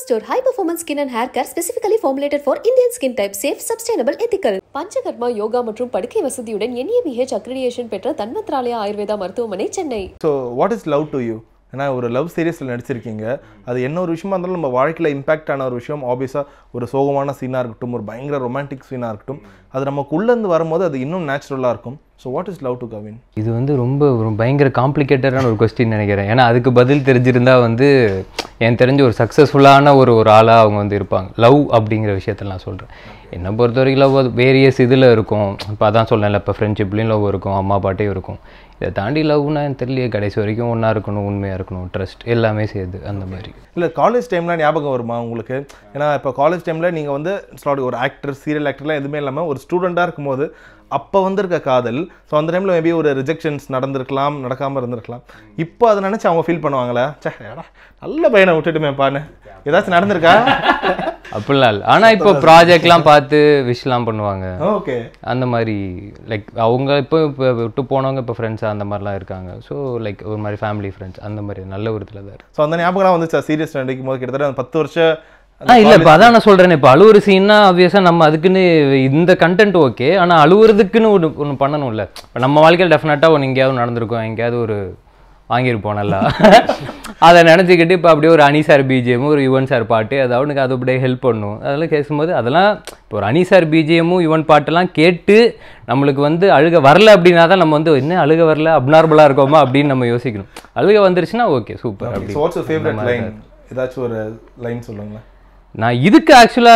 Store, high performance skin and hair care specifically formulated for Indian skin type, safe, sustainable, ethical. Panchakarma yoga மற்றும் படுக்கை வசதியுடன் NABH accreditation பெற்ற தன்வத்ராலயா ஆயுர்வேதா மருத்துவமனை Chennai so what is love to you ஏன்னா ஒரு love சீரியஸில் நடிச்சிருக்கீங்க அது என்ன ஒரு விஷயமா இருந்தாலும் நம்ம வாழ்க்கையில் இம்பாக்ட் ஆன ஒரு விஷயம் ஆப்வியஸாக ஒரு சோகமான சீனாக இருக்கட்டும் ஒரு பயங்கர ரொமான்டிக் சீனாக இருக்கட்டும் அது நமக்குள்ளேருந்து வரும்போது அது இன்னும் நேச்சுரலாக இருக்கும் so what is love to Kavin இது வந்து ரொம்ப ஒரு பயங்கர காம்ப்ளிகேட்டடான ஒரு கொஸ்டின் நினைக்கிறேன் ஏன்னா அதுக்கு பதில் தெரிஞ்சிருந்தா வந்து எனக்கு தெரிஞ்ச ஒரு சக்ஸஸ்ஃபுல்லான ஒரு ஒரு ஆளாக அவங்க வந்து இருப்பாங்க லவ் அப்படிங்கிற விஷயத்தில் நான் சொல்கிறேன் என்னை பொறுத்த வரைக்கும் லவ் அது வேரியஸ் இதில் இருக்கும் இப்போ அதான் சொல்லல இப்போ ஃப்ரெண்ட்ஷிப்லேயும் லவ் இருக்கும் அம்மா பாட்டையும் இருக்கும் இதை தாண்டி லவ்னா எனக்கு தெரியலையே கடைசி வரைக்கும் ஒன்றா இருக்கணும் உண்மையாக இருக்கணும் ட்ரஸ்ட் எல்லாமே சேர்த்து அந்த மாதிரி இல்லை காலேஜ் டைம்லாம் ஞாபகம் வருமா உங்களுக்கு ஏன்னா இப்போ காலேஜ் டைமில் நீங்கள் வந்து sorry, ஒரு ஆக்டர் சீரியல் ஆக்டர்லாம் எதுவுமே இல்லாமல் ஒரு ஸ்டூடெண்ட்டாக இருக்கும்போது அப்போ வந்திருக்க காதல் ஸோ அந்த டைமில் மேபி ஒரு ரிஜெக்ஷன்ஸ் நடந்திருக்கலாம் நடக்காமல் இருந்திருக்கலாம் இப்போ அதை நினச்சி அவங்க ஃபீல் பண்ணுவாங்களே சே ஏடா நல்ல பையனை விட்டுட்டுமேப்பான்னு ஏதாச்சும் நடந்திருக்கா அப்படிலாம் இல்லை ஆனால் இப்போ ப்ராஜெக்ட்லாம் பார்த்து விஷலாம் பண்ணுவாங்க ஓகே அந்த மாதிரி லைக் அவங்க இப்போ இப்போ விட்டு போனவங்க இப்போ ஃப்ரெண்ட்ஸாக அந்த மாதிரிலாம் இருக்காங்க ஸோ லைக் ஒரு மாதிரி ஃபேமிலி ஃப்ரெண்ட்ஸ் அந்த மாதிரி நல்ல ஒரு இதில் தான் இருக்கு ஸோ அந்த ஞாபகம்லாம் வந்துச்சா சீரியஸ் நடிக்கும் போது கிட்டத்தட்ட அந்த பத்து வருஷம் ஆ இல்லை இப்போ அதான் நான் சொல்கிறேன் இப்போ அழுவுற சீன்னா ஆப்வியஸாக நம்ம அதுக்குன்னு இந்த கண்டென்ட் ஓகே ஆனால் அழுவுறதுக்குன்னு ஒன்று ஒன்று பண்ணணும்ல இப்போ நம்ம வாழ்க்கையில் டெஃபினட்டாக ஒன்று எங்கேயாவது நடந்திருக்கும் எங்கேயாவது ஒரு வாங்கியிருப்போம் நல்லா அதை நினச்சிக்கிட்டு இப்போ அப்படியே ஒரு அனி சார் பிஜிஎம் ஒரு யுவன் சார் பாட்டு அது அவனுக்கு அது அப்படியே ஹெல்ப் பண்ணும் அதெல்லாம் கேட்கும்போது அதெல்லாம் இப்போ ஒரு அனி சார் பிஜிஎம்மும் யுவன் பாட்டெல்லாம் கேட்டு நம்மளுக்கு வந்து அழுக வரல அப்படின்னா தான் நம்ம வந்து என்ன அழுக வரல அப்நார்மலாக இருக்கோமா அப்படின்னு நம்ம யோசிக்கணும் அழுக வந்துருச்சுன்னா ஓகே சூப்பர் அப்படி ஸோ வாட்ஸ் ஃபேவரட் லைன் ஏதாச்சும் ஒரு லைன் சொல்லுங்களேன் நான் இதுக்கு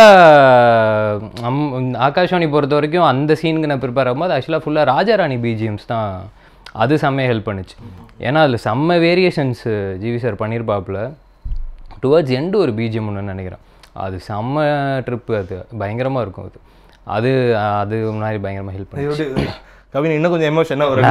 ஆக்சுவலாக நம் ஆகாஷ்வாணி பொறுத்த வரைக்கும் அந்த சீனுக்கு நான் ப்ரிப்பேர் ஆகும்போது ஆக்சுவலாக ஃபுல்லாக ராஜாராணி பிஜிஎம்ஸ் தான் அது செம்மையாக ஹெல்ப் பண்ணுச்சு ஏன்னா அதில் செம்ம வேரியேஷன்ஸ் ஜிவி சார் பண்ணியிருப்பாப்புல டுவர்ட்ஸ் எண்டு ஒரு பிஜிஎம் ஒன்று நினைக்கிறேன் அது செம்ம ட்ரிப்பு அது பயங்கரமாக இருக்கும் அது அது அது முன்னாடி பயங்கரமாக ஹெல்ப் பண்ணுச்சு கவின் இன்னும் கொஞ்சம் எமோஷனா ஒரு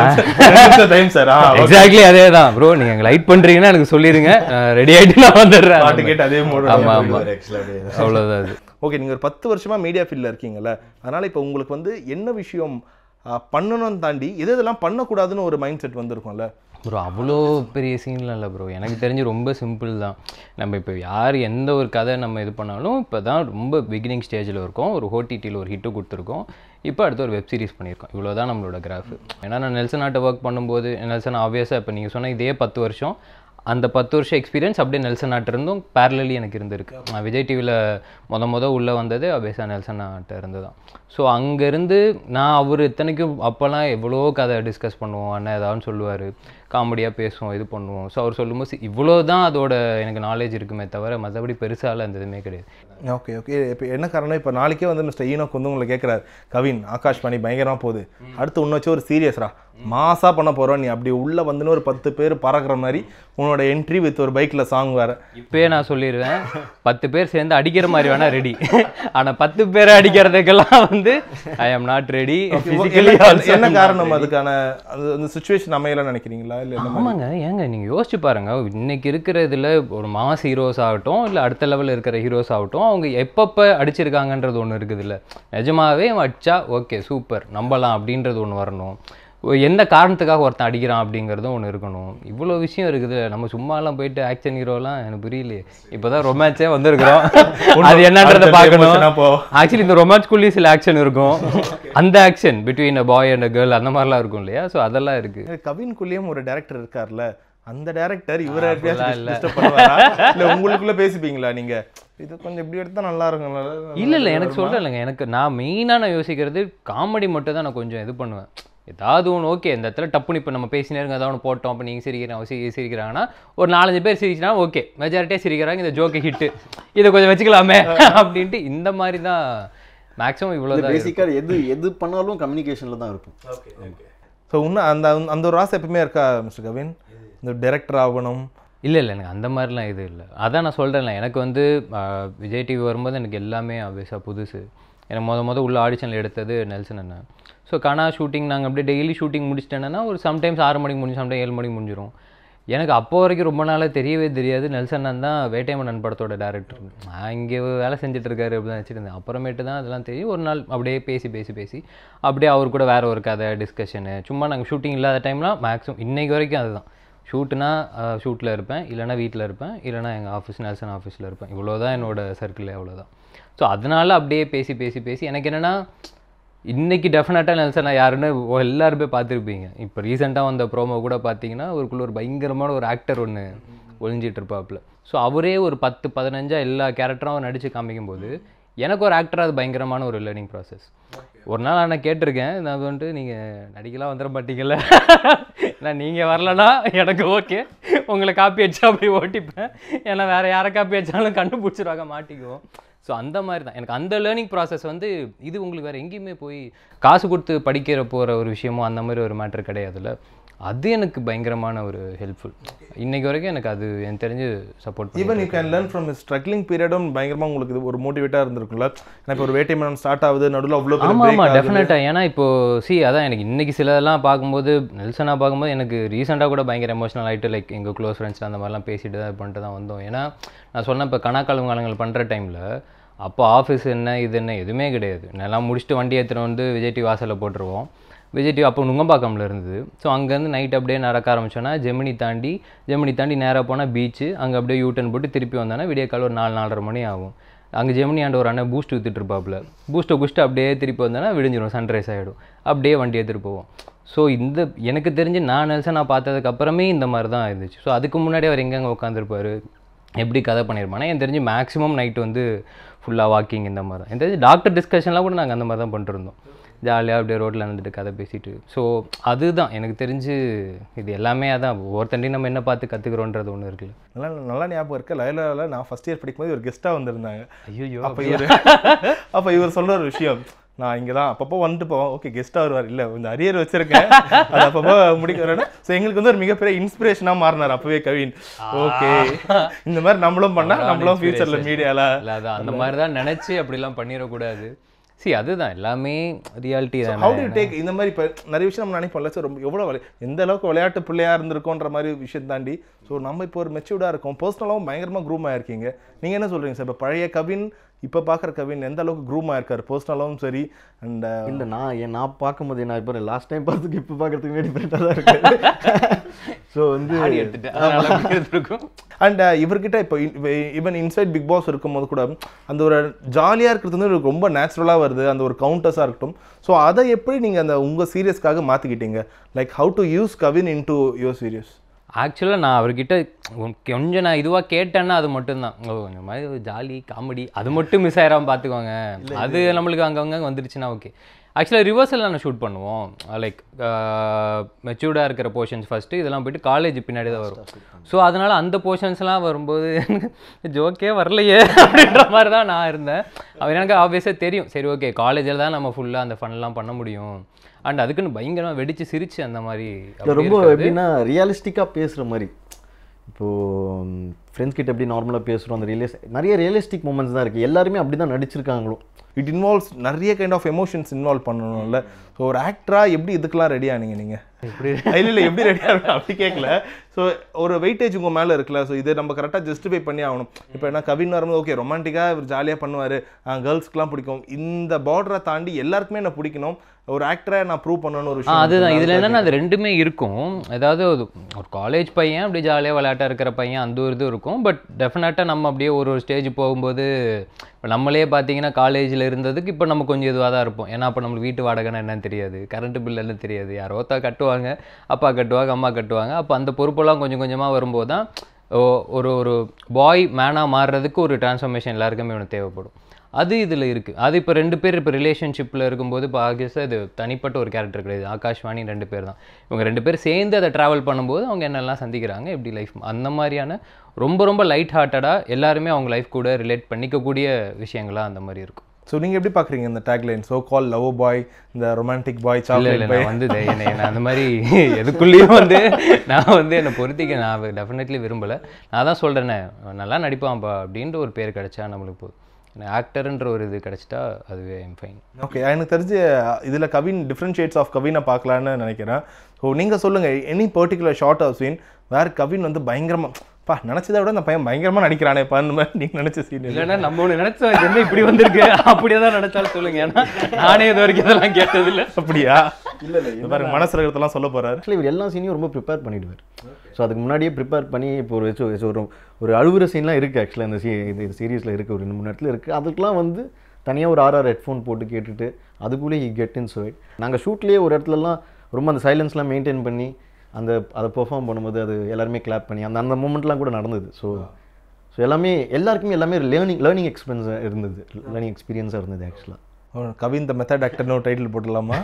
டைம் சார் ஆ எக்ஸாக்ட்லி அதே தான் ப்ரோ நீங்கள் லைட் பண்ணுறீங்கன்னா எனக்கு சொல்லிடுங்க ரெடி ஆகிட்டு நான் வந்துடுறேன் பாட்டு கேட்டு அதே மூடு ஆமாம் ஆமாம் அவ்வளோதான் அது ஓகே நீங்கள் ஒரு பத்து வருஷமா மீடியா ஃபீல்டில் இருக்கீங்கல்ல அதனால இப்போ உங்களுக்கு வந்து என்ன விஷயம் ஆ, பண்ணணும்னு தாண்டி எது இதெல்லாம் பண்ணக்கூடாதுன்னு ஒரு மைண்ட் செட் வந்திருக்கும்ல ப்ரோ அவ்வளோ பெரிய சீன்லாம் இல்லை ப்ரோ எனக்கு தெரிஞ்சு ரொம்ப சிம்பிள் தான் நம்ம இப்போ யார் எந்த ஒரு கதை நம்ம இது பண்ணாலும் இப்போ தான் ரொம்ப பிகினிங் ஸ்டேஜில் இருக்கோம் ஒரு ஓடிடியில் ஒரு ஹிட்டு கொடுத்துருக்கோம் இப்போ அடுத்து ஒரு வெப் சீரிஸ் பண்ணியிருக்கோம் இவ்வளோ தான் நம்மளோட கிராஃப் ஏன்னா நான் நெல்சன் ஆட்டை ஒர்க் பண்ணும்போது நெல்சன் ஆப்வியஸாக இப்போ நீங்கள் சொன்ன இதே பத்து வருஷம் அந்த பத்து வருஷம் எக்ஸ்பீரியன்ஸ் அப்படியே நெல்சன் ஆட்ட இருந்தும் பேரலி எனக்கு இருந்திருக்கு நான் விஜய் டிவியில் முத முத உள்ளே வந்தது அபேசா நெல்சன் ஆட்ட இருந்து தான் ஸோ அங்கேருந்து நான் அவர் இத்தனைக்கும் அப்போல்லாம் எவ்வளோ கதை டிஸ்கஸ் பண்ணுவோம் அண்ணன் ஏதாவது சொல்லுவார் காமெடியாக பேசுவோம் இது பண்ணுவோம் ஸோ அவர் சொல்லும்போது சி- இவ்வளோ தான் அதோட எனக்கு நாலேஜ் இருக்குமே தவிர மற்றபடி பெருசால அந்த எதுவுமே கிடையாது ஓகே ஓகே இப்போ என்ன காரணம் இப்போ நாளைக்கே வந்து மிஸ்டர் ஈனோக் வந்து உங்களை கேட்குறாரு கவின் ஆகாஷ்வாணி பயங்கரமாக போகுது அடுத்து உன்னை வச்சு ஒரு சீரியஸ்ரா மாசா பண்ண போகிறோம் நீ அப்படி உள்ளே வந்துன்னு ஒரு பத்து பேர் பறக்கிற மாதிரி உன்னோட என்ட்ரி வித் ஒரு பைக்கில் சாங் வேறு இப்போயே நான் சொல்லிடுவேன் பத்து பேர் சேர்ந்து அடிக்கிற மாதிரி வேணா ரெடி ஆனால் பத்து பேரை அடிக்கிறதுக்கெல்லாம் வந்து ஐ ஆம் நாட் ரெடி ஃபிசிக்கலி என்ன காரணம் அதுக்கான அது அந்த சுச்சுவேஷன் அமையலன்னு நினைக்கிறீங்களா இல்லை என்ன ஆமாங்க ஏங்க நீங்கள் யோசிச்சு பாருங்க இன்னைக்கு இருக்கிற இதில் ஒரு மாஸ் ஹீரோஸ் ஆகட்டும் இல்லை அடுத்த லெவலில் இருக்கிற ஹீரோஸ் ஆகட்டும் அவங்க எப்பப்போ அடிச்சிருக்காங்கன்றது ஒன்று இருக்குது இல்லை நிஜமாவே அடிச்சா ஓகே சூப்பர் நம்பலாம் அப்படின்றது ஒன்று வரணும் ஒ- எந்த காரணத்துக்காக ஒருத்தன் அடிக்கிறான் அப்படிங்கிறதும் ஒன்று இருக்கணும் இவ்வளோ விஷயம் இருக்குது நம்ம சும்மாலாம் போயிட்டு ஆக்ஷன் ஹீரோலாம் எனக்கு புரியலையே இப்போ தான் ரொமான்ஸே வந்திருக்கிறோம் அது என்னன்றதை அடுத்த பார்க்கணும் emotion அப்போ. ஆக்சுவலி இந்த ரொமான்ஸ்குள்ளேயும் சில ஆக்ஷன் இருக்கும் அந்த action between a boy and a girl அந்த மாதிரிலாம் இருக்கும் இல்லையா ஸோ அதெல்லாம் இருக்குது கவின்குள்ளேயும் ஒரு டேரக்டர் இருக்கார்ல அந்த டேரக்டர் இவரை எப்படியாச்சும் டிஸ்டர்ப் பண்ணுவாரா இல்ல உங்களுக்குள்ள பேசிப்பீங்களா நீங்க இது கொஞ்சம் இப்படி எடுத்தா நல்லா இருக்கும் நல்லா- இல்ல இல்ல எனக்கு சொல்றேன் இல்லைங்க எனக்கு நான் மெயினாக நான் யோசிக்கிறது காமெடி மட்டும் தான் நான் கொஞ்சம் இது பண்ணுவேன் ஏதாவது ஒன்று ஓகே இந்த இடத்துல டப்புன்னு இப்போ நம்ம பேசினே இருங்க ஏதாவது ஒன்று போட்டோம் அப்போ நீங்கள் சிரிக்கிறேன் சிரி சிரிக்கிறாங்கன்னா ஒரு நாலஞ்சு பேர் சிரிச்சினா ஓகே மெஜாரிட்டியாக சிரிக்கிறாங்க இந்த ஜோக்கு ஹிட்டு இதை கொஞ்சம் வச்சுக்கலாமே அப்படின்ட்டு இந்த மாதிரி தான் மேக்ஸிமம் இவ்வளோ தான் இருக்கும். பேசிக்காக எது எது பண்ணாலும் கம்யூனிகேஷனில் தான் இருக்கும் ஸோ இன்னும் அந்த அந்த ஒரு ஆசை எப்பவுமே இருக்கா மிஸ்டர் கவின் இந்த டைரக்டர் ஆகணும் இல்லை இல்லை எனக்கு அந்த மாதிரிலாம் இது இல்லை அதான் நான் சொல்கிறேன்ல எனக்கு வந்து ஆஹ், விஜய் டிவி வரும்போது எனக்கு எல்லாமே ஆப்வியஸாக புதுசு எனக்கு மொத மொதல் உள்ள ஆடிஷனில் எடுத்தது நெல்சன் அண்ணன் ஸோ கனா ஷூட்டிங் நாங்கள் அப்படியே டெய்லி ஷூட்டிங் முடிச்சிட்டேன்னா ஒரு சம்டைம்ஸ் ஆறு மணிக்கு முடிஞ்சு சம்டைம் ஏழு மணிக்கு முடிஞ்சிடும் எனக்கு அப்போ வரைக்கும் ரொம்ப நாளாக தெரியவே தெரியாது நெல்சன் அண்ணன் தான் வேட்டைமன்னன் படத்தோட டேரக்டர் நான் இங்கே வேலை செஞ்சுட்டு இருக்காரு அப்படி தான் வச்சுருந்தேன் அப்புறமேட்டு தான் அதெல்லாம் தெரியும் ஒரு நாள் அப்படியே பேசி பேசி பேசி அப்படியே அவர் கூட வேற ஒரு கதை டிஸ்கஷனு சும்மா நாங்கள் ஷூட்டிங் இல்லாத டைம்லாம் மேக்ஸிமம் இன்னைக்கு வரைக்கும் அதுதான் ஷூட்டுனா ஷூட்டில் இருப்பேன் இல்லைனா வீட்டில் இருப்பேன் இல்லைனா எங்கள் ஆஃபீஸ் நெல்சன் ஆஃபீஸில் இருப்பேன் இவ்வளோ தான் என்னோட சர்க்கிள் அவ்வளோதான் ஸோ அதனால அப்படியே பேசி பேசி பேசி எனக்கு என்னென்னா இன்னைக்கு டெஃபினட்டாக நெல்சன் யாருன்னு ஒ- எல்லாருமே பார்த்துருப்பீங்க இப்போ ரீசெண்டாக வந்த ப்ரோமோ கூட பார்த்தீங்கன்னா ஒருக்குள்ள ஒரு பயங்கரமான ஒரு ஆக்டர் ஒன்று ஒளிஞ்சிட்டு இருப்பாப்புல ஸோ அவரே ஒரு பத்து பதினஞ்சா எல்லா கேரக்டரும் நடித்து காமிக்கும்போது எனக்கு ஒரு ஆக்டராக அது பயங்கரமான ஒரு லேர்னிங் ப்ராசஸ் ஒரு நாள் நான் கேட்டிருக்கேன் நான் வந்துட்டு நீங்கள் நடிக்கலாம் வந்துட மாட்டீங்கல்ல நான் நீங்கள் வரலனா எனக்கு ஓகே உங்களை காப்பி அடிச்சா போய் ஓட்டிப்பேன் ஏன்னா வேறு யாரை காப்பி அடிச்சாலும் கண்டுபிடிச்சிருவாங்க மாட்டிக்குவோம் ஸோ அந்த மாதிரி தான் எனக்கு அந்த லேர்னிங் ப்ராசஸ் வந்து இது உங்களுக்கு வேறு எங்கேயுமே போய் காசு கொடுத்து படிக்கிற போகிற ஒரு விஷயமோ அந்த மாதிரி ஒரு மேட்டர் கிடையாதுல்ல அது எனக்கு பயங்கரமான ஒரு ஹெல்ப்ஃபுல் இன்னைக்கு வரைக்கும் எனக்கு அது எனக்கு தெரிஞ்சு support even you can learn from struggling பீரியடும் பயங்கரமாக உங்களுக்கு இது ஒரு மோட்டிவேட்டாக இருந்திருக்கும்ல ஏன்னா இப்போ ஒரு வேட்டை மனம் ஸ்டார்ட் ஆகுது நடுவில் அவ்வளோ பெரிய ஆமாம் break ஆமாம் ஆகுது. டெஃபினட்டாக ஏன்னா இப்போ சி அதான் எனக்கு இன்னைக்கு சிலதெல்லாம் பார்க்கும்போது நெல்சனாக பார்க்கும்போது எனக்கு ரீசெண்டாக கூட பயங்கர எமோஷனல் ஆகிட்டு லைக் எங்கள் க்ளோஸ் ஃப்ரெண்ட்ஸ் அந்த மாதிரிலாம் பேசிட்டு தான் இது பண்ணிட்டு தான் வந்தோம் ஏன்னா நான் சொன்ன இப்போ கணக்காலம் காலங்கள் பண்ணுற டைமில் அப்போ ஆஃபீஸ் என்ன இது என்ன எதுவுமே கிடையாது நல்லா முடிச்சுட்டு வண்டி எடுத்துகிட்டு வந்து விஜய் டிவி வாசலில் போட்டுருவோம் விஜய் டிவி அப்போ நுங்கம்பாக்கம்ல இருந்தது ஸோ அங்கேருந்து நைட் அப்படியே நடக்க ஆரம்பிச்சோன்னா ஜெமினி தாண்டி ஜெமினி தாண்டி நேராக போனால் பீச்சு அங்கே அப்படியே யூட்டன் போட்டு திருப்பி வந்தோன்னா விடிய காலம் ஒரு நாலு நாலரை மணி ஆகும் அங்கே ஜெமினி ஆண்ட ஒரு அண்ணன் பூஸ்ட் வித்துட்டு இருப்பாப்புல பூஸ்ட்டை குடிச்சிட்டு அப்படியே திருப்பி வந்தோன்னா விடிஞ்சிரும் சன்ரைஸ் ஆகிடும் அப்படியே வண்டி எடுத்துகிட்டு போவோம் ஸோ இந்த எனக்கு தெரிஞ்சு நான் நெல்சன் நான் பார்த்ததுக்கு அப்புறமே இந்த மாதிரி தான் இருந்துச்சு ஸோ அதுக்கு முன்னாடி அவர் எங்கெங்கே உட்காந்துருப்பாரு எப்படி கதை பண்ணியிருப்பானா எனக்கு தெரிஞ்சு மேக்ஸிமம் நைட் வந்து ஃபுல்லாக வாக்கிங் இந்த மாதிரி தான் எனக்கு தெரிஞ்சு டாக்டர் டிஸ்கஷன்லாம் கூட நாங்கள் அந்த மாதிரி தான் பண்ணிருந்தோம் ஜாலியாக அப்படியே ரோட்டில் நடந்துட்டு கதை பேசிட்டு ஸோ அதுதான் எனக்கு தெரிஞ்சு இது எல்லாமே அதான் ஒவ்வொருத்தண்டையும் நம்ம என்ன பார்த்து கற்றுக்குறோன்றது ஒன்று இருக்குல்ல நல்லா நல்லா ஞாபகம் இருக்கு லயலாவில் நான் ஃபர்ஸ்ட் இயர் படிக்கும்போது ஒரு கெஸ்ட்டாக வந்திருந்தாங்க ஐயோ அப்போ இவர் அப்போ இவர் சொல்ற ஒரு விஷயம் நான் இங்கே தான் அப்பப்போ வந்துட்டு போவோம் ஓகே கெஸ்ட்டாக வருவார் இல்லை இந்த அரியர் வச்சிருக்கேன் அது அப்பப்போ முடிக்க வரேன் ஸோ எங்களுக்கு வந்து ஒரு மிகப்பெரிய இன்ஸ்பிரேஷனாக மாறினார் அப்பவே கவின் ஓகே இந்த மாதிரி நம்மளும் பண்ணா நம்மளும் ஃபியூச்சரில் மீடியாவில் இல்லை அதான் அந்த மாதிரி தான் நினச்சி அப்படிலாம் பண்ணிடக்கூடாது சி அதுதான் எல்லாமே ரியாலிட்டி ஹவு தான் டு டேக் இந்த மாதிரி இப்போ நிறைய விஷயம் நம்ம நினைப்போம்ல சார் ரொம்ப எவ்வளோ விளை எந்த அளவுக்கு விளையாட்டு பிள்ளையா இருந்திருக்கோன்ற மாதிரி விஷயம் தாண்டி ஸோ நம்ம இப்போ ஒரு மெச்சூர்டாக இருக்கோம் பர்சனலாகவும் பயங்கரமாக க்ரூம் ஆயிருக்கீங்க நீங்கள் என்ன சொல்றீங்க சார் இப்போ பழைய கவின் இப்போ பார்க்குற கவின் எந்த அளவுக்கு க்ரூம் ஆயிருக்காரு பர்சனலாகவும் சரி அண்ட் இல்லை நான் என் நான் பார்க்கும்போது நான் இப்போ லாஸ்ட் டைம் பார்த்ததுக்கு இப்போ பார்க்கறதுக்கு டிஃப்ரெண்ட்டாக தான் இருக்கு ஸோ வந்து ஆடி எடுத்துட்டு அதனால அப்படி இருந்திருக்கும் அண்ட் இவர்கிட்ட இப்போ ஈவன் இன்சைட் பிக் பாஸ் இருக்கும்போது கூட அந்த ஒரு ஜாலியாக இருக்கிறது வந்து இவருக்கு ரொம்ப நேச்சுரலாக வருது அந்த ஒரு கவுண்டர்ஸாக இருக்கட்டும் ஸோ அதை எப்படி நீங்கள் அந்த உங்கள் சீரியஸ்க்காக மாற்றிக்கிட்டீங்க like how to use Kavin in to your series ஆக்சுவலாக நான் அவர்கிட்ட உம் கொஞ்சம் நான் இதுவாக கேட்டேன்னா அது மட்டும்தான் ஓ இந்த மாதிரி ஒரு ஜாலி காமெடி அது மட்டும் மிஸ் ஆயிராம பார்த்துக்கோங்க அது நம்மளுக்கு அங்கங்க வந்துருச்சுன்னா ஓகே ஆக்சுவலாக ரிவர்சல் நான் ஷூட் பண்ணுவோம் லைக் மெச்சூர்டாக இருக்கிற போர்ஷன்ஸ் ஃபஸ்ட்டு இதெல்லாம் போயிட்டு காலேஜ் பின்னாடி தான் வரும் ஸோ அதனால் அந்த போர்ஷன்ஸ்லாம் வரும்போது ஜோக்கே வரலையே அப்படின்ற மாதிரி தான் நான் இருந்தேன் அவர் எனக்கு ஆப்வியஸாக தெரியும் சரி ஓகே காலேஜில் தான் நம்ம ஃபுல்லாக அந்த ஃபன்லாம் பண்ண முடியும் அண்ட் அதுக்குன்னு பயங்கரமாக வெடிச்சு சிரிச்சு அந்த மாதிரி இல்லை அப்படி ரொம்ப இருக்காது. எப்படின்னா ரியலிஸ்டிக்காக பேசுகிற மாதிரி இப்போது ஃப்ரெண்ட்ஸ் கிட்ட எப்படி நார்மலாக பேசுகிறோம் அந்த ரியலிஸ் நிறைய ரியலிஸ்டிக் மூமெண்ட்ஸ் தான் இருக்குது எல்லாருமே அப்படி தான் நடிச்சிருக்காங்களோ இட் இன்வால்வ்ஸ் நிறைய கைண்ட் ஆஃப் எமோஷன்ஸ் இன்வால்வ் பண்ணணும்ல ஸோ ஒரு ஆக்டரா எப்படி இதுக்கெல்லாம் ரெடி ஆனீங்க நீங்கள் இல்லை இல்லை எப்படி ரெடி ஆகணும் அப்படி கேட்கல ஸோ ஒரு வெயிட்டேஜ் உங்கள் மேலே இருக்குல்ல ஸோ இதை நம்ம கரெக்டாக ஜஸ்டிஃபை பண்ணி ஆகணும் இப்போ என்ன கவின் வரும்போது ஓகே ரொமான்டிக்காக இவர் ஜாலியாக பண்ணுவார் கேர்ள்ஸ்க்குலாம் பிடிக்கும் இந்த பார்டரை தாண்டி எல்லாருக்குமே என்ன பிடிக்கணும் ஒரு ஆக்டரை நான் ப்ரூவ் பண்ணணும்னு ஒரு ஆ விஷயம் அதுதான் இருக்குல்ல, இதில் அதுக்காக என்னன்னா அது ரெண்டுமே இருக்கும் ஏதாவது ஒரு ஒரு காலேஜ் பையன் அப்படி ஜாலியாக விளையாட்டாக இருக்கிற பையன் அந்த ஒரு இது இருக்கும் பட் டெஃபினட்டாக நம்ம அப்படியே ஒரு ஒரு ஸ்டேஜ் போகும்போது இப்போ நம்மளே பார்த்தீங்கன்னா காலேஜில் இருந்ததுக்கு இப்போ நம்ம கொஞ்சம் இதுவாக தான் இருப்போம் ஏன்னா அப்போ நம்மளுக்கு வீட்டு வாடகைன்னா என்னன்னு தெரியாது கரண்ட் பில் என்ன தெரியாது யாரோ ஒருத்தா கட்டுவாங்க அப்பா கட்டுவாங்க அம்மா கட்டுவாங்க அப்போ அந்த பொறுப்பெல்லாம் கொஞ்சம் கொஞ்சமாக வரும்போது தான் ஓ- ஒரு ஒரு பாய் மேனாக மாறுறதுக்கு ஒரு டிரான்ஸ்ஃபர்மேஷன் எல்லாருக்குமே ஒன்று தேவைப்படும் அது இதில் இருக்குது அது இப்போ ரெண்டு பேர் இப்போ ரிலேஷன்ஷிப்பில் இருக்கும்போது இப்போ ஆகியஸாக இது தனிப்பட்ட ஒரு கேரக்டர் கிடையாது ஆகாஷ்வாணி ரெண்டு பேர் தான் இவங்க ரெண்டு பேர் சேர்ந்து அதை ட்ராவல் பண்ணும்போது அவங்க என்னெல்லாம் சந்திக்கிறாங்க எப்படி லைஃப் அந்த மாதிரியான ரொம்ப ரொம்ப லைட் ஹார்ட்டடாக எல்லாருமே அவங்க லைஃப் கூட ரிலேட் பண்ணிக்கக்கூடிய விஷயங்களாக அந்த மாதிரி இருக்கும் ஸோ நீங்கள் எப்படி பார்க்குறீங்க இந்த tagline so call love boy இந்த ரொமான்டிக் பாய் இல்லை சாக்லேட் இல்லை பாய் நான் வந்து இதை- என்னை நான் அந்த மாதிரி எதுக்குள்ளேயும் வந்து நான் வந்து என்னை பொருத்திக்க நான் டெஃபினெட்லி விரும்பலை நான் தான் சொல்கிறேனே நல்லா நடிப்பான்பா அப்படின்ற ஒரு பேர் கிடைச்சா நம்மளுக்கு போதும் ஆக்டர்ன்ற ஒரு இது கிடைச்சிட்டா அதுவே ஃபைன் ஓகே எனக்கு தெரிஞ்சு இதில் கவின் டிஃப்ரெண்ட் ஷேட்ஸ் ஆஃப் கவினை பார்க்கலான்னு நினைக்கிறேன் ஸோ நீங்கள் சொல்லுங்கள் any particular sort of scene வேறு கவின் வந்து பயங்கரமாக பா நினச்சதை விட அந்த பையன் பயங்கரமாக நடிக்கிறானே பான்னு மாதிரி நீங்கள் நினச்ச சீன் இல்லைன்னா நம்ம ஒன்று நினைச்சோம் இது என்ன இப்படி வந்திருக்கு அப்படியே தான் நினைச்சாலும் சொல்லுங்க ஏன்னா நானே இது வரைக்கும் இதெல்லாம் கேட்டதில்லை அப்படியா இல்லை இல்லை இந்த பாருங்க மனசுல இருக்கிறதெல்லாம் சொல்ல போறாரு ஆக்சுவலி இவர் எல்லா சீனையும் ரொம்ப ப்ரிப்பேர் பண்ணிடுவார் ஸோ அதுக்கு முன்னாடியே ப்ரிப்பேர் பண்ணி இப்போ ஒரு so- so ஒரு ஒரு அழுகுற சீன்லாம் இருக்குது ஆக்சுவலாக இந்த சீ இது சீரியஸில் இருக்குது ஒரு ரெண்டு மூணு இடத்துல இருக்குது அதுக்கெலாம் வந்து தனியாக ஒரு ஆர்ஆர் ஹெட்ஃபோன் போட்டு கேட்டுட்டு அதுக்குள்ளே ஹி கெட் இன் சோயிட் நாங்கள் ஷூட்லேயே ஒரு இடத்துலலாம் ரொம்ப அந்த சைலன்ஸ்லாம் மெயின்டைன் பண்ணி அந்த அதை பெர்ஃபார்ம் பண்ணும்போது அது எல்லாருமே கிளாப் பண்ணி அந்த அந்த மூமெண்ட்லாம் கூட நடந்தது ஸோ ஸோ எல்லாமே எல்லாருக்குமே எல்லாமே லேர்னிங் லேர்னிங் எக்ஸ்பீரியன்ஸாக இருந்தது லேர்னிங் எக்ஸ்பீரியன்ஸாக இருந்தது ஆக்சுவலாக கவின் த மெத்தட் ஆக்டர்னு ஒரு டைட்டில் போட்டுடலாமா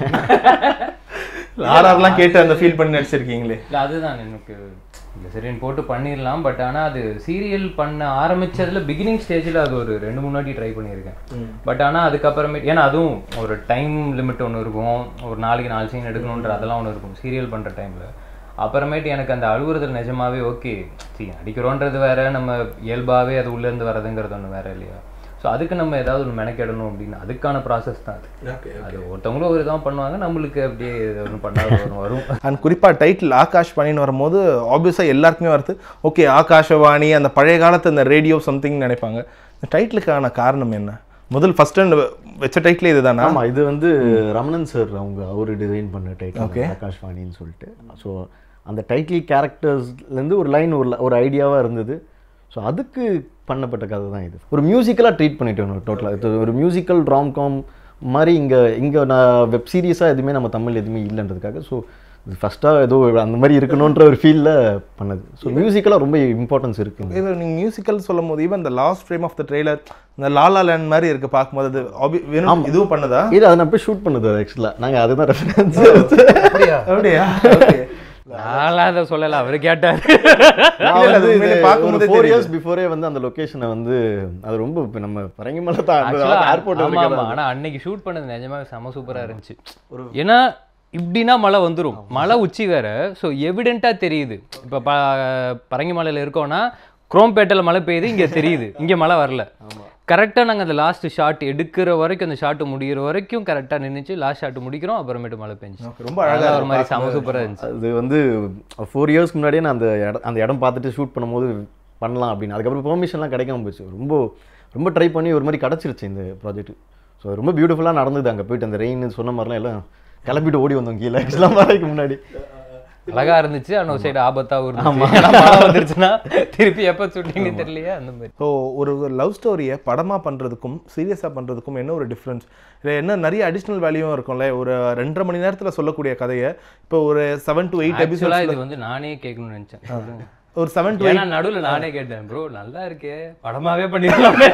ஆர்ஆர்லாம் கேட்டு அந்த ஃபீல் பண்ணி நடிச்சிருக்கீங்களே இல்லை அதுதான் எனக்கு இல்லை சரின்னு போட்டு பண்ணிடலாம் பட் ஆனால் அது சீரியல் பண்ண ஆரம்பிச்சதுல பிகினிங் ஸ்டேஜில் அது ஒரு ரெண்டு மூணு வாட்டி ட்ரை பண்ணியிருக்கேன் பட் ஆனால் அதுக்கப்புறமேட்டு ஏன்னா அதுவும் ஒரு டைம் லிமிட் ஒன்று இருக்கும் ஒரு நாளைக்கு நாலு சீன் எடுக்கணுன்ற அதெல்லாம் ஒன்று இருக்கும் சீரியல் பண்ணுற டைமில் அப்புறமேட்டு எனக்கு அந்த அழுகுறதுல நிஜமாவே ஓகே சரி அடிக்கிறோன்றது வேற நம்ம இயல்பாகவே அது உள்ளேருந்து வர்றதுங்கிறது ஒன்று வேற இல்லையா ஸோ அதுக்கு நம்ம ஏதாவது ஒன்று மெனக்கெடணும் அப்படின்னு அதுக்கான ப்ராசஸ் தான் அது அது ஒருத்தவங்களும் ஒரு இதாக பண்ணுவாங்க நம்மளுக்கு அப்படியே ஒன்று பண்ணாத ஒன்று வரும் அண்ட் குறிப்பாக டைட்டில் ஆகாஷ் பண்ணின்னு வரும்போது ஆப்வியஸாக எல்லாருக்குமே வருது ஓகே ஆகாஷவாணி அந்த பழைய காலத்து அந்த ரேடியோ சம்திங் நினைப்பாங்க இந்த டைட்டிலுக்கான காரணம் என்ன முதல் ஃபர்ஸ்ட் அண்ட் வச்ச டைட்டில் இதுதானா ஆமா இது வந்து ரமணன் சார் அவங்க அவர் டிசைன் பண்ண டைட்டில் ஆகாஷ்வாணின்னு சொல்லிட்டு ஸோ அந்த டைட்டில் கேரக்டர்ஸ்லேருந்து ஒரு லைன் ஒரு ஒரு ஐடியாவாக இருந்தது ஸோ அதுக்கு பண்ணப்பட்ட கதை தான் இது ஒரு மியூசிக்கலாக ட்ரீட் பண்ணிட்டோம் டோட்டலாக இது ஒரு மியூசிக்கல் ராம்காம் மாதிரி இங்கே இங்கே நான் வெப் சீரிஸாக எதுவுமே நம்ம தமிழ் எதுவுமே இல்லைன்றதுக்காக ஸோ இது ஃபஸ்ட்டாக ஏதோ அந்த மாதிரி இருக்கணுன்ற ஒரு ஃபீலில் பண்ணது ஸோ மியூசிக்கலாக ரொம்ப இம்பார்ட்டன்ஸ் இருக்குங்க இது நீங்கள் மியூசிக்கல் சொல்லும் போது ஈவன் இந்த last frame of the trailer இந்த லாலா லேண்ட் மாதிரி இருக்கு பார்க்கும்போது அது obvi- வெறும் இதுவும் பண்ணதா இது அதை நான் போய் ஷூட் பண்ணது ஆக்சுவலாக நாங்கள் அதுதான் ரெஃபரன்ஸ் அப்படியா நான்லாம் அதை சொல்லலை அவர் கேட்டார் நான் இல்ல, அது வந்து உண்மையிலே இது பார்க்கும்போதே ஒரு ஃபோர் தெரியுது. இயர்ஸ் பிஃபோரே வந்து அந்த லொகேஷனை வந்து அது ரொம்ப இப்போ நம்ம பரங்கிமலை தான் ஏர்போர்ட் ஆமா ஆமா ஆனா அன்னைக்கு ஷூட் பண்ணது நிஜமாவே செம சூப்பரா இருந்துச்சு ஏன்னா இப்படின்னா மழை வந்துரும் மழை உச்சி வேற ஸோ எவிடென்ட்டா தெரியுது இப்போ ப பரங்கிமலையில இருக்கோம்னா குரோம்பேட்டையில் மழை பெய்யுது இங்க தெரியுது இங்க மழை வரல கரெக்டா நாங்க அந்த லாஸ்ட் ஷாட் எடுக்கிற வரைக்கும் அந்த ஷாட் முடிகிற வரைக்கும் கரெக்டா நின்னுச்சு லாஸ்ட் ஷாட் முடிக்கிறோம் அப்புறமேட்டு மழை பெஞ்சு ரொம்ப அழகா ஒரு மாதிரி செம சூப்பரா இருந்துச்சு அது வந்து ஃபோர் இயர்ஸ்க்கு முன்னாடியே நான் அந்த இடம் அந்த இடம் பார்த்துட்டு ஷூட் பண்ணும்போது பண்ணலாம் அப்படின்னு அதுக்கப்புறம் பெர்மிஷன்லாம் கிடைக்காம போச்சு ரொம்ப ரொம்ப ட்ரை பண்ணி ஒரு மாதிரி கிடச்சிருச்சு இந்த ப்ராஜெக்ட் ஸோ ரொம்ப பியூட்டிஃபுல்லாக நடந்தது அங்கே போயிட்டு அந்த ரெயின் சொன்ன மாதிரிலாம் எல்லாம் கிளம்பிட்டு ஓடி வந்தோம் கீழே ஆக்சுவலாக வரைக்கும் முன்னாடி அழகா இருந்துச்சு ஆனால் சைடு ஆபத்தாகவும் இருந்துச்சு ஏன்னா மழை வந்துருச்சுன்னா திருப்பி எப்போ சுட்டிங்கன்னு தெரியலையே அந்த மாதிரி ஸோ ஒரு லவ் ஸ்டோரியை படமாக பண்ணுறதுக்கும் சீரியஸாக பண்ணுறதுக்கும் என்ன ஒரு டிஃப்ரென்ஸ் இல்லை என்ன நிறைய அடிஷ்னல் வேல்யூவும் இருக்கும்ல ஒரு ரெண்டரை மணி நேரத்தில் சொல்லக்கூடிய கதையை இப்போ ஒரு செவன் டு எயிட் ஆக்சுவலா எபிசோட்ஸ் இது வந்து நானே கேட்கணும்னு நினைச்சேன் சொல்லுங்க. ஒரு செவன் டு ஏன்னா நடுவுல நானே கேட்டேன் ப்ரோ நல்லா இருக்கே படமாவே பண்ணிடலாமே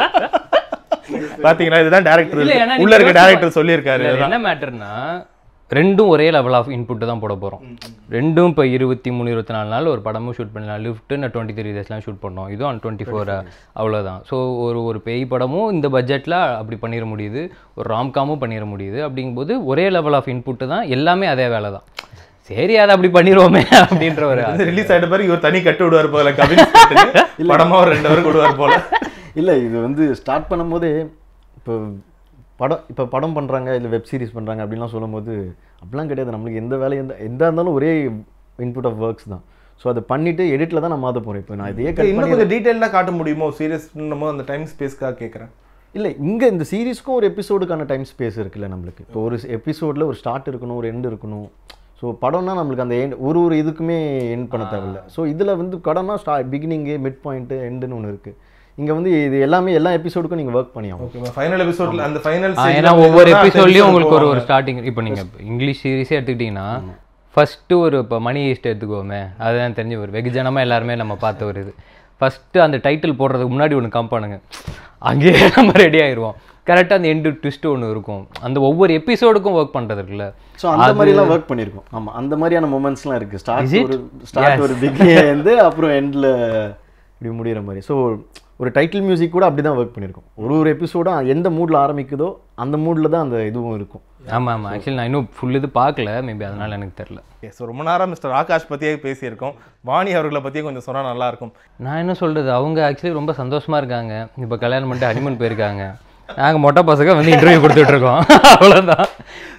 பார்த்தீங்களா இதுதான் இல்ல, ஏன்னா டேரக்டர் நீங்க உள்ள இருக்க யோசிச்சு டேரக்டர் சொல்லியிருக்காரு இதுல என்ன மேட்டர்னா ரெண்டும் ஒரே லெவல் ஆஃப் இன்புட் தான் போட போறோம் ரெண்டும் இப்போ இருபத்தி மூணு இருபத்தி நாலு நாள் ஒரு படமும் ஷூட் பண்ணலாம் லிஃப்ட் நான் டுவெண்ட்டி த்ரீ டேஸ்லாம் ஷூட் பண்ணோம் இதுவும் டுவெண்ட்டி ஃபோர் அவ்வளோதான் ஸோ ஒரு ஒரு பேய் படமும் இந்த பட்ஜெட்டில் அப்படி பண்ணிட முடியுது ஒரு ராம்காமும் பண்ணிட முடியுது அப்படிங்கும்போது ஒரே லெவல் ஆஃப் இன்புட் தான் எல்லாமே அதே வேலை தான் சரி அதை அப்படி பண்ணிடுவோமே அப்படின்ற ஒரு ரிலீஸ் ஆயிட்ட பிறகு இவர் தனி கட்டு விடுவார் போல கவின் படமா ஒரு ரெண்டு பேரும் விடுவார் போல இல்லை இது வந்து ஸ்டார்ட் பண்ணும்போதே இப்போ படம் இப்போ படம் பண்ணுறாங்க இல்லை வெப் சீரிஸ் பண்ணுறாங்க அப்படின்லாம் சொல்லும்போது அப்படிலாம் கிடையாது நம்மளுக்கு எந்த வேலையும் எந்த எந்த இருந்தாலும் ஒரே இன்புட் ஆஃப் ஒர்க்ஸ் தான் ஸோ அதை பண்ணிவிட்டு எடிட்டில் தான் நான் மாற்ற போகிறேன் இப்போ நான் இதையே கட் இன்னும் பண்ணி கொஞ்சம் டீட்டெயிலாக காட்ட முடியுமோ சீரியஸ் அந்த டைம் ஸ்பேஸ்க்காக கேட்குறேன் இல்லை இங்கே இந்த சீரிஸ்க்கும் ஒரு எபிசோடுக்கான டைம் ஸ்பேஸ் இருக்குல்ல நம்மளுக்கு இப்போ ஒரு எபிசோடில் ஒரு ஸ்டார்ட் இருக்கணும் ஒரு எண்ட் இருக்கணும் ஸோ படம்னா நம்மளுக்கு அந்த end ஒரு ஒரு இதுக்குமே எண்ட் பண்ண தேவையில்ல ஸோ இதில் வந்து படம்னா ஸ்டா பிகினிங்கு மிட் பாயிண்ட்டு எண்டுன்னு ஒன்று இருக்குது இங்கே வந்து இது எல்லாமே எல்லா எபிசோடுக்கும் நீங்கள் ஒர்க் பண்ணி ஆகும் ஓகே ஃபைனல் எபிசோட்ல அந்த ஃபைனல் ஆ, ஏன்னா ஒவ்வொரு எபிசோட்லயும் உங்களுக்கு ஒரு ஒரு ஸ்டார்டிங் இப்போ நீங்க இங்கிலீஷ் சீரிஸே எடுத்துக்கிட்டீங்கன்னா ஃபர்ஸ்ட் ஒரு இப்போ மணி ஈஸ்ட் எடுத்துக்கோமே அதுதான் தெரிஞ்ச ஒரு வெகுஜனமா எல்லாருமே நம்ம பார்த்த ஒரு இது ஃபர்ஸ்ட் அந்த டைட்டில் போடுறதுக்கு முன்னாடி ஒன்று கம் பண்ணுங்க அங்கேயே நம்ம ரெடி ஆயிடுவோம் கரெக்டாக அந்த எண்டு ட்விஸ்ட் ஒன்று இருக்கும் அந்த ஒவ்வொரு எபிசோடுக்கும் ஒர்க் பண்ணுறது இருக்குல்ல ஸோ அந்த மாதிரிலாம் ஒர்க் பண்ணியிருக்கோம் ஆமாம் அந்த மாதிரியான மூமெண்ட்ஸ்லாம் இருக்குது Is ஸ்டார்ட் it? ஒரு ஸ்டார்ட் ஒரு வந்து அப்புறம் எண்டில் இப்படி முடிகிற மாதிரி ஸோ ஒரு டைட்டில் மியூசிக் கூட அப்படி தான் ஒர்க் பண்ணியிருக்கோம் ஒரு ஒரு எபிசோடும் எந்த மூடில் ஆரம்பிக்குதோ அந்த மூடில் தான் அந்த இதுவும் இருக்கும் ஆமா ஆமா ஆக்சுவலி நான் இன்னும் ஃபுல் இது பார்க்கல மேபி அதனால எனக்கு தெரியல ஓகே ஸோ ரொம்ப நேரம் மிஸ்டர் ஆகாஷ் பற்றியே பேசியிருக்கோம் வாணி அவர்களை பற்றியே கொஞ்சம் சொன்னால் நல்லா இருக்கும் நான் என்ன சொல்றது அவங்க ஆக்சுவலி ரொம்ப சந்தோஷமா இருக்காங்க இப்போ கல்யாணம் பண்ணிட்டு ஹனிமூன் போயிருக்காங்க நாங்கள் மொட்டை பசங்க வந்து இன்டர்வியூ கொடுத்துட்டு இருக்கோம் அவ்வளோதான்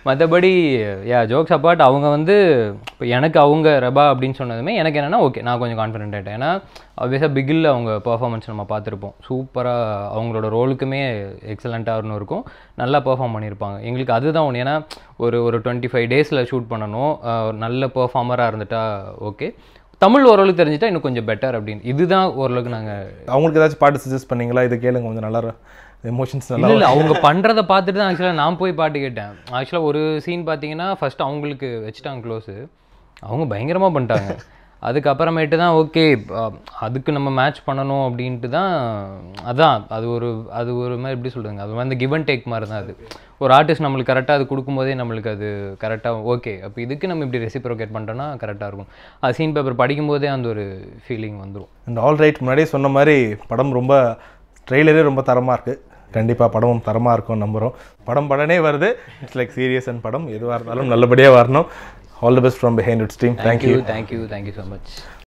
மற்றபடி யா ஜோக்ஸ் அப்பார்ட் அவங்க வந்து இப்போ எனக்கு அவங்க ரபா அப்படின்னு சொன்னதுமே எனக்கு என்னென்னா ஓகே நான் கொஞ்சம் கான்ஃபிடென்ட் ஆகிட்டேன் ஏன்னா ஆப்வியஸாக பிகில் அவங்க பர்ஃபார்மன்ஸ் நம்ம பார்த்துருப்போம் சூப்பராக அவங்களோட ரோலுக்குமே எக்ஸலண்ட்டாக இருக்கும் நல்லா பெர்ஃபார்ம் பண்ணியிருப்பாங்க எங்களுக்கு அதுதான் ஒன்று ஏன்னா ஒரு ஒரு டுவெண்ட்டி ஃபைவ் டேஸில் ஷூட் பண்ணணும் அஹ் ஒரு நல்ல பெர்ஃபார்மராக இருந்துட்டா ஓகே தமிழ் ஓரளவுக்கு தெரிஞ்சுட்டா இன்னும் கொஞ்சம் பெட்டர் அப்படின்னு இதுதான் ஓரளவுக்கு நாங்கள் அவங்களுக்கு ஏதாச்சும் பாட்டு சஜஸ்ட் பண்ணீங்களா இது கேளுங்க கொஞ்சம் நல்லா எமோஷன்ஸ் நல்லா இல்லை இல்லை அவங்க பண்ணுறத பார்த்துட்டு தான் ஆக்சுவலாக நான் போய் பாட்டு கேட்டேன் ஆக்சுவலாக ஒரு சீன் பார்த்தீங்கன்னா ஃபர்ஸ்ட் அவங்களுக்கு வச்சுட்டாங்க க்ளோஸு அவங்க பயங்கரமாக பண்ணிட்டாங்க அதுக்கப்புறமேட்டு தான் ஓகே அதுக்கு நம்ம மேட்ச் பண்ணணும் அப்படின்ட்டு தான் அதான் அது ஒரு அது ஒரு மாதிரி எப்படி சொல்கிறதுங்க அது வந்து கிவ் அண்ட் டேக் மாதிரி தான் அது ஒரு ஆர்டிஸ்ட் நம்மளுக்கு கரெக்டாக அது கொடுக்கும்போதே நம்மளுக்கு அது கரெக்டாக ஓகே அப்போ இதுக்கு நம்ம இப்படி ரெசிப்ரோகேட் பண்ணிட்டோம்னா கரெக்டாக இருக்கும் அது சீன் பேப்பர் படிக்கும்போதே அந்த ஒரு ஃபீலிங் வந்துடும் அண்ட் ஆல் ரைட் முன்னாடியே சொன்ன மாதிரி படம் ரொம்ப ட்ரெய்லரே ரொம்ப தரமாக இருக்குது கண்டிப்பாக படமும் தரமாக இருக்கும் நம்புகிறோம் படம் படனே வருது இட்ஸ் லைக் சீரியஸ் அண்ட் படம் எதுவாக இருந்தாலும் நல்லபடியாக வரணும் all the best from behind its team thank you thank you thank you so much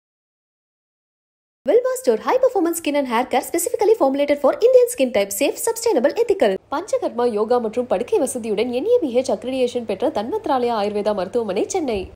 Wilma Store High Performance Skin and Hair Care specifically formulated for Indian skin type safe, sustainable, ethical. Panchakarma yoga மற்றும் படுக்கை வசதியுடன் NABH accreditation பெற்ற தன்வத்ராலயா ஆயுர்வேதா மருத்துவமனை சென்னை